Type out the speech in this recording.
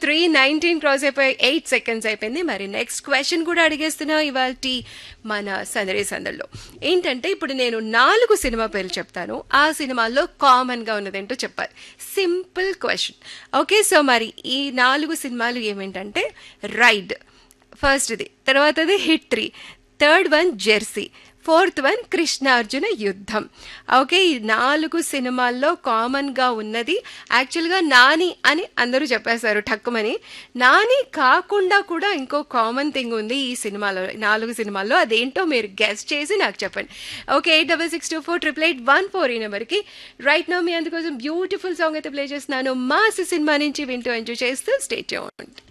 three nineteen cross అయిపోయి eight seconds అయిపోయింది మరి నెక్స్ట్ క్వశ్చన్ కూడా అడిగేస్తున్నాం ఇవాళ మన సందడి సందడిలో ఏంటంటే ఇప్పుడు నేను నాలుగు సినిమా పేర్లు చెప్తాను ఆ సినిమాల్లో కామన్గా ఉన్నదేంటో చెప్పాలి సింపుల్ క్వశ్చన్ ఓకే సో మరి ఈ నాలుగు సినిమాలు ఏమేంటంటే రైడ్ ఫస్ట్ది తర్వాతది hit three third one jersey fourth one Krishnarjuna Yuddham okay ఈ నాలుగు సినిమాల్లో కామన్గా ఉన్నది యాక్చువల్గా నాని అని అందరూ చెప్పేశారు ఠక్కుమని నాని కాకుండా కూడా ఇంకో కామన్ థింగ్ ఉంది ఈ సినిమాలో నాలుగు సినిమాల్లో అదేంటో మీరు గెస్ట్ చేసి నాకు చెప్పండి okay eight double six two four triple eight one four ఈ నెంబర్కి రైట్ నో మీ అందుకోసం బ్యూటిఫుల్ సాంగ్ అయితే ప్లే చేస్తున్నాను మాస్ సినిమా నుంచి వింటూ ఎంజాయ్ చేస్తూ స్టేట్ చేయండి